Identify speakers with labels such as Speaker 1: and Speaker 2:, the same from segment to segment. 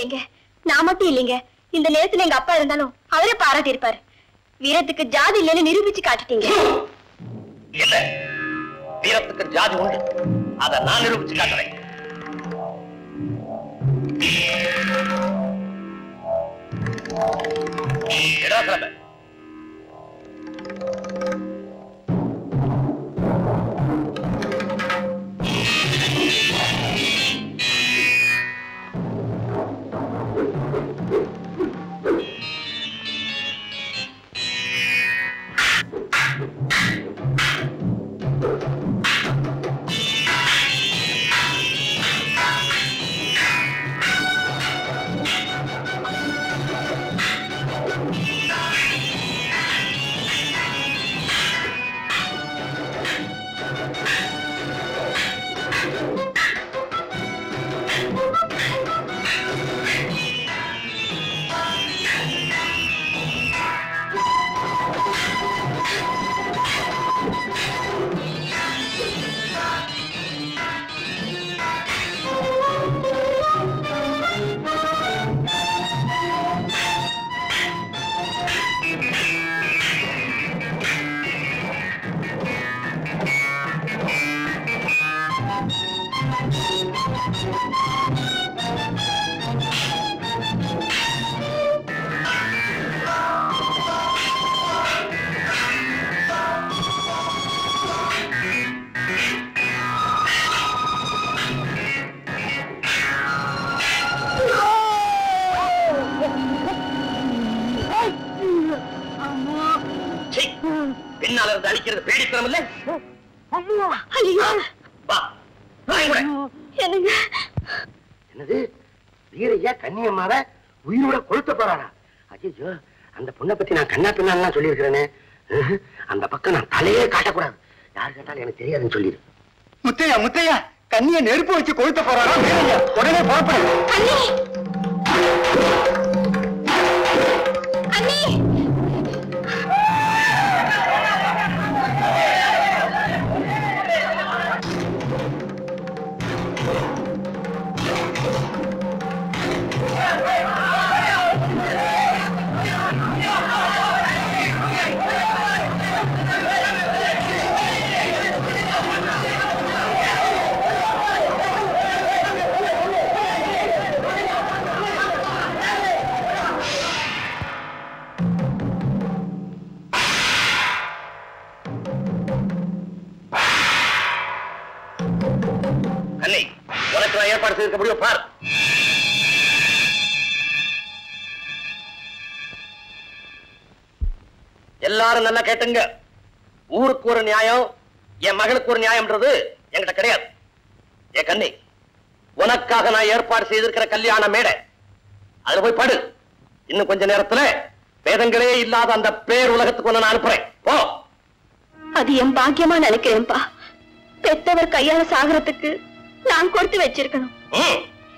Speaker 1: ஏங்க நான் மட்டும் இல்லைங்க இந்த நேரத்துல எங்க அப்பா இருந்தாலும் அவரே பாராட்டி இருப்பாரு வீரத்துக்கு ஜாதி இல்லைன்னு நிரூபிச்சு காட்டிட்டீங்க
Speaker 2: இல்ல வீரத்துக்கு ஜாதி உண்டு அதை நான் நிரூபிச்சு காட்டுறேன் எடா கிளம்ப சீ, பின்னால இருந்து அடிக்கிறது பேடித்தனம் இல்ல
Speaker 1: ஐயோ
Speaker 2: வா வாங்கி கூட
Speaker 1: என்னங்க
Speaker 2: என்னது வீரையா கன்னியம்மாவ உயிரோட கொளுத்த போறாரா ஐயோ அந்த பொண்ணை பத்தி நான் கண்ணா பின்னாலாம் சொல்லியிருக்கிறேனே ம்ஹும். அந்த பக்கம் நான் தலையே காட்டக்கூடாது யார் கேட்டாலும் எனக்கு தெரியாதுன்னு சொல்லிடு
Speaker 3: முத்தையா முத்தையா கண்ணிய நெருப்பு வச்சு கொளுத்த போறாரா வீரய்யா, உடனே புறப்படு
Speaker 1: அண்ணி அண்ணி
Speaker 2: அன்னை உனக்கு நான் ஏற்பாடு செய்திருக்க முடியும் பார் எல்லாரும் நல்லா கேட்டுங்க ஊருக்கு ஒரு நியாயம் என் மகளுக்கு ஒரு நியாயம்ன்றது என்கிட்ட கிடையாது என் கண்ணி உனக்காக நான் ஏற்பாடு செய்திருக்கிற கல்யாண மேடை அதுல போய் படு இன்னும் கொஞ்ச நேரத்துல வேதங்களே இல்லாத அந்த பேர் உலகத்துக்கு ஒண்ணு நான் அனுப்புறேன் போ
Speaker 1: அது என் பாக்கியமா நினைக்கிறேன்ப்பா பெத்தவர் கையால சாகரத்துக்கு நான் கொடுத்து வச்சிருக்கணும்
Speaker 2: ம்.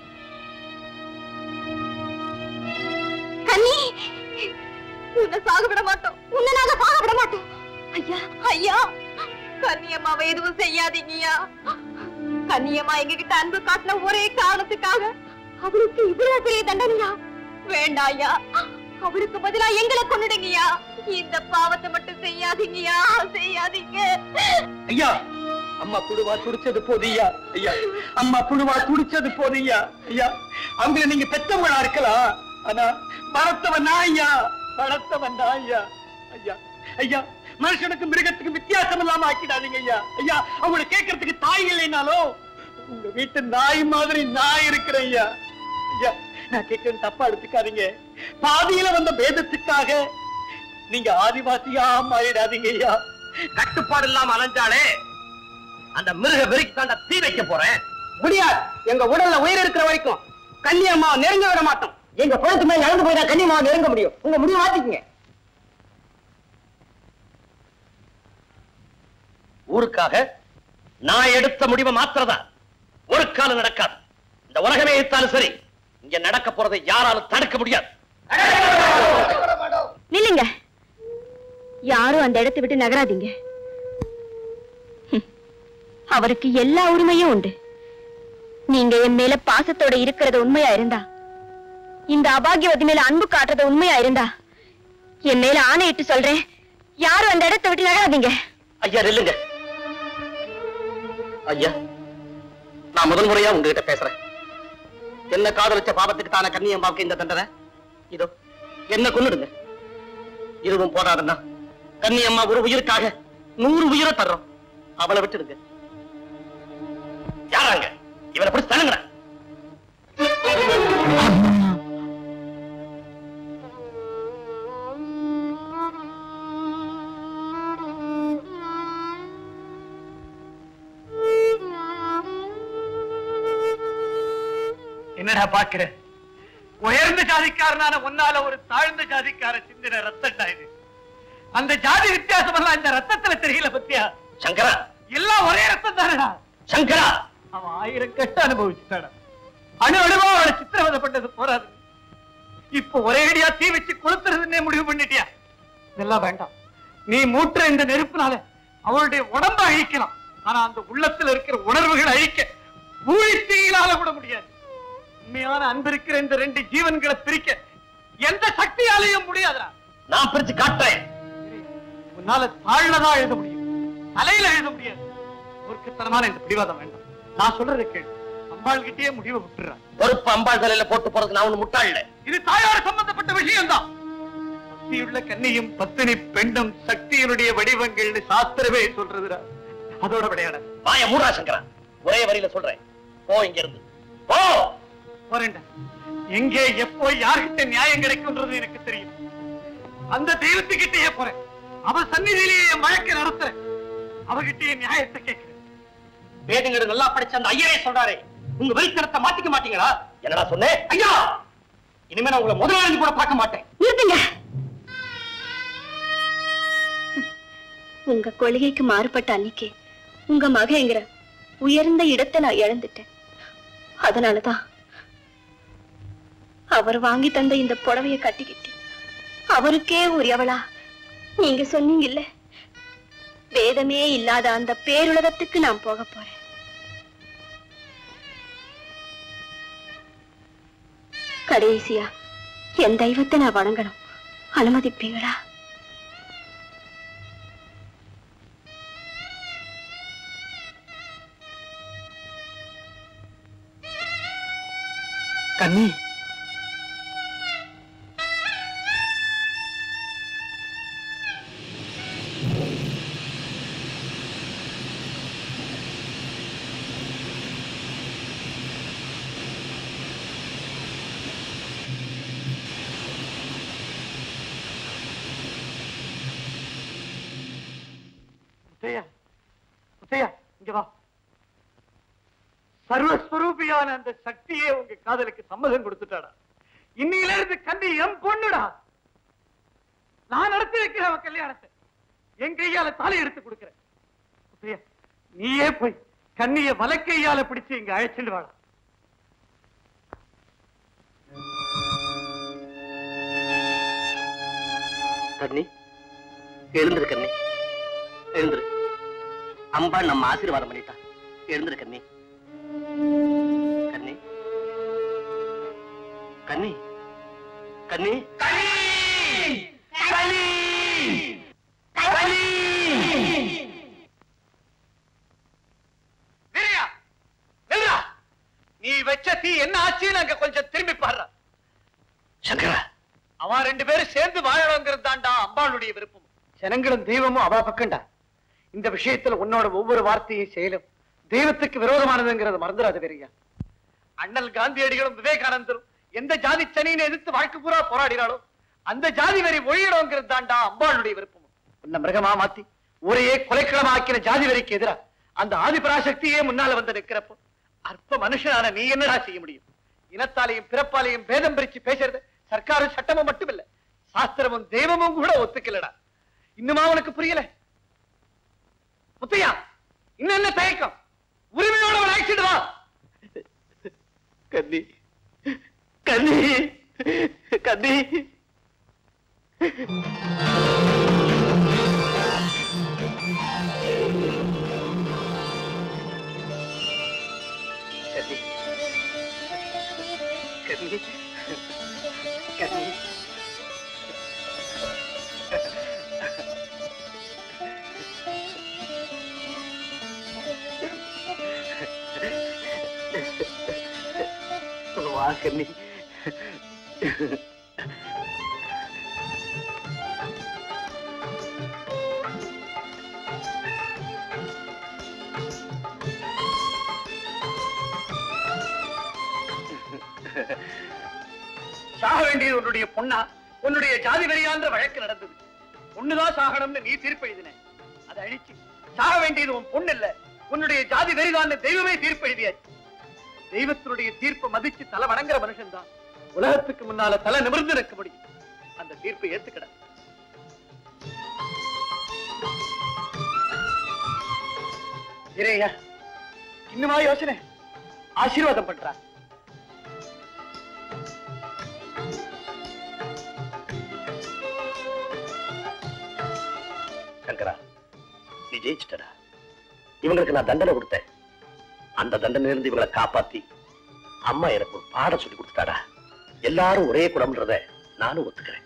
Speaker 1: கண்ணி உன்னை சாக விட மாட்டோம் உன்னை நாங்க சாக விட மாட்டோம் ஐயா ஐயா கன்னியம்மாவை எதுவும் செய்யாதீங்கய்யா கன்னியம்மா எங்க கிட்ட அன்பு காட்டின ஒரே காரணத்துக்காக அவளுக்கு இவ்வளவு பெரிய தண்டனையா வேண்டாம் ஐயா அவளுக்கு பதிலா எங்களை கொண்டுடுங்கய்யா இந்த பாவத்தை மட்டும் செய்யாதீங்கய்யா செய்யாதீங்க
Speaker 3: ஐயா அம்மா புழுவா துடிச்சது போதியா ஐயா அம்மா புழுவா துடிச்சது போதியா ஐயா அவங்கள நீங்க பெத்தவங்களா இருக்கலாம் ஆனா வளர்த்தவன் நான் ஐயா வளர்த்தவன் நான் ஐயா ஐயா ஐயா மனுஷனுக்கு மிருகத்துக்கு வித்தியாசம் இல்லாம ஆக்கிடாதீங்க ஐயா ஐயா அவங்களை கேட்கறதுக்கு தாய் இல்லைனாலும் உங்க வீட்டு நாய் மாதிரி நான் இருக்கிறேன் ஐயா ஐயா நான் கேட்கறது தப்பா எடுத்துக்காதீங்க பாதியில வந்த பேதத்துக்காக நீங்க ஆதிவாசியா மாறிடாதீங்க ஐயா
Speaker 2: கட்டுப்பாடு இல்லாம அலைஞ்சாலே அந்த மிருக வெறிக்கு தாண்ட தீ வைக்க போறேன்
Speaker 3: முடியாது எங்க உடல்ல உயிர் இருக்கிற வரைக்கும் கன்னியம்மா நெருங்க விட மாட்டோம் எங்க குளத்து மேல நடந்து போய் தான் கன்னியம்மா நெருங்க முடியும் உங்க முடிவு மாத்திக்கங்க
Speaker 2: ஊருக்காக நான் எடுத்த முடிவை மாத்திரதா ஒரு காலம் நடக்காது இந்த உலகமே எடுத்தாலும் சரி இங்க நடக்க போறதை யாராலும் தடுக்க முடியாது
Speaker 1: நில்லுங்க யாரும் அந்த இடத்தை விட்டு நகராதீங்க ஹம். அவருக்கு எல்லா உரிமையும் உண்டு நீங்க என் மேல பாசத்தோட இருக்கிறது உண்மையா இருந்தா இந்த அபாகியவதி மேல அன்பு காட்டுறது உண்மையா இருந்தா என் மேல ஆணையிட்டு சொல்றேன் யாரும் அந்த இடத்தை விட்டு நகராதீங்க
Speaker 2: ஐயா நில்லுங்க ஐயா நான் முதல் முறையா உங்ககிட்ட பேசுறேன் என்ன காதலிச்ச பாவத்துக்கு தான கண்ணியம்மாவுக்கு இந்த தண்டனை இதோ என்ன கொன்னுடுங்க இதுவும் போதாதுன்னா கண்ணியம்மா ஒரு உயிருக்காக நூறு உயிரை தர்றோம் அவளை விட்டுடுங்க யாராங்க இவனை பிடிச்சு தள்ளுங்க
Speaker 3: என்னடா பாக்குற உயர்ந்த ஜாதிக்காரனான உன்னால ஒரு தாழ்ந்த ஜாதிக்கார சிந்தின ரத்தம்டா இது அந்த ஜாதி வித்தியாசம் எல்லாம் இந்த ரத்தத்துல தெரியல பத்தியா
Speaker 2: சங்கரா
Speaker 3: எல்லாம் ஒரே ரத்தம் தானடா
Speaker 2: சங்கரா
Speaker 3: அவன் ஆயிரம் கஷ்ட அனுபவிச்சுட்டாடா அணு அணுவா அவளை சித்திரவதை பண்ணது போறாது இப்ப ஒரே அடியா தீ வச்சு கொளுத்துறதுன்னே முடிவு பண்ணிட்டியா இதெல்லாம் வேண்டாம் நீ மூட்டுற இந்த நெருப்புனால அவளுடைய உடம்ப அழிக்கலாம் ஆனா அந்த உள்ளத்துல இருக்கிற உணர்வுகளை அழிக்க ஊழி தீயினால கூட முடியாது உண்மையான அன்பு இருக்கிற இந்த ரெண்டு ஜீவன்களை பிரிக்க எந்த சக்தியாலையும் முடியாதுடா
Speaker 2: நான் பிரிச்சு காட்டுறேன்
Speaker 3: உன்னால தாழ்லதா எழுத முடியும் தலையில எழுத முடியாது மூர்க்கத்தனமான இந்த பிடிவாதம் வேண்டாம் நான் சொல்றதை கேளு அம்பாள் கிட்டே முடிவை விட்டுறான்
Speaker 2: பொறுப்பு அம்பாள் தலையில போட்டு போறதுக்கு நான் ஒண்ணு முட்டாள்
Speaker 3: இது தாயோட சம்பந்தப்பட்ட விஷயம்தான் பக்தியுள்ள கன்னியும் பத்தினி பெண்ணும் சக்தியினுடைய வடிவங்கள்னு சாஸ்திரமே சொல்றதுடா அதோட விளையாட
Speaker 2: வாய மூடா சங்கரா ஒரே வரியில சொல்றேன் போ இங்க இருந்து போ
Speaker 3: போறேன்டா எங்கே எப்போ யார்கிட்ட நியாயம் கிடைக்கும்ன்றது எனக்கு தெரியும் அந்த தெய்வத்துக்கிட்டே போறேன் அவ சந்நிதியிலேயே என் வழக்கை நடத்துறேன் அவகிட்டயே நியாயத்தை கேட்கிறேன்
Speaker 2: வேதங்களை நல்லா படிச்ச அந்த ஐயரே சொல்றாரே உங்க வெளித்தனத்தை மாத்திக்க மாட்டீங்களா என்னடா சொன்னேன் ஐயா இனிமே நான் உங்களை முதலாளி கூட பார்க்க மாட்டேன்
Speaker 1: நிறுத்துங்க உங்க கொள்கைக்கு மாறுபட்ட அன்னைக்கு உங்க மகங்கிற உயர்ந்த இடத்தை நான் இழந்துட்டேன் அதனாலதான் அவர் வாங்கி தந்த இந்த புடவைய கட்டிக்கிட்டு அவருக்கே உரியவளா நீங்க சொன்னீங்கல்ல வேதமே இல்லாத அந்த பேருலகத்துக்கு நான் போக போறேன் கடைசியா என் தெய்வத்தை நான் வணங்கணும் அனுமதிப்பீங்களா
Speaker 3: கண்ணி முத்தையா முத்தையா இங்க வா சர்வஸ்வரூபியான அந்த சக்தியே உங்க காதலுக்கு சம்மதம் கொடுத்துட்டாடா இன்னையில இருந்து கண்ணி என் பொண்ணுடா நான் நடத்தி வைக்கிறேன் அவன் கல்யாணத்தை என் கையால தாலி எடுத்து கொடுக்கிறேன் முத்தையா, நீயே போய் கண்ணிய வலக்கையால பிடிச்சு இங்க அழைச்சிட்டு வாடா
Speaker 2: கண்ணி எழுந்துரு கண்ணி எழுந்துரு அம்பாள் நம்ம ஆசீர்வாதம் பண்ணிட்டா எழுந்துரு கண்ணி கண்ணி கண்ணி கண்ணி
Speaker 3: வீரையா, நில்லுடா. நீ வச்ச தீ என்ன ஆச்சுன்னு அங்க கொஞ்சம் திரும்பி பாடுற
Speaker 2: சங்கரா
Speaker 3: அவன் ரெண்டு பேரும் சேர்ந்து வாழணுங்கிறது தான்டா அம்பாளுடைய விருப்பம் ஜனங்களும் தெய்வமும் அவா பக்கம்டா இந்த விஷயத்துல உன்னோட ஒவ்வொரு வார்த்தையும் செயலும் தெய்வத்துக்கு விரோதமானதுங்கிறத மறந்துடாத வெறியா அண்ணல் காந்தியடிகளும் விவேகானந்தரும் எந்த ஜாதி சனின்னு எதிர்த்து வாழ்க்கை பூரா போராடினாலும் அந்த ஜாதி வெறி ஒழியணுங்கிறது தான்டா அம்பாளுடைய விருப்பம் உன்னை மிருகமா மாத்தி ஒரே கொலைக்களமா ஆக்கின ஜாதி வெறிக்கு எதிரா அந்த ஆதிபராசக்தியே முன்னால வந்து நிக்கிறப்போ அற்ப மனுஷனான நீ என்னடா செய்ய முடியும் இனத்தாலையும் பிறப்பாலையும் பேதம் பிரிச்சு பேசுறது சர்க்காரும் சட்டமும் மட்டுமில்ல சாஸ்திரமும் தெய்வமும் கூட ஒத்துக்கலடா இன்னுமா உனக்கு புரியல முத்தையா இன்னும் என்ன தயக்கம் உரிமையோட ஒரு ஆக்சிடென்ட் வா
Speaker 2: கண்ணி கண்ணி கண்ணி கண்ணி கண்ணி
Speaker 3: கண்ணி வா கண்ணி சாக வேண்டியது உன்னுடைய பொண்ணா உன்னுடைய ஜாதி வெறியான்ற வழக்கு நடந்தது பொண்ணுதான் சாகணும்னு நீ தீர்ப்பு எழுதின அதை அழிச்சு சாக வேண்டியது உன் பொண்ணு இல்ல உன்னுடைய ஜாதி வெறிதான் தெய்வமே தீர்ப்பு எழுதியாச்சு தெய்வத்தினுடைய தீர்ப்பை மதிச்சு தலை வணங்குற மனுஷன் தான் உலகத்துக்கு முன்னால தலை நிமிர்ந்து நிற்க முடியும் அந்த தீர்ப்பை ஏத்துக்கட இறையா இன்னுமா யோசனை ஆசீர்வாதம் பண்றா
Speaker 2: சங்கரா நீ ஜெயிச்சிட்டடா இவங்களுக்கு நான் தண்டனை கொடுத்தேன் அந்த தண்டனை இருந்து இவங்களை காப்பாத்தி அம்மா எனக்கு ஒரு பாடம் சொல்லி கொடுத்துட்டாடா எல்லாரும் ஒரே குடம்ன்றத நானும் ஒத்துக்கிறேன்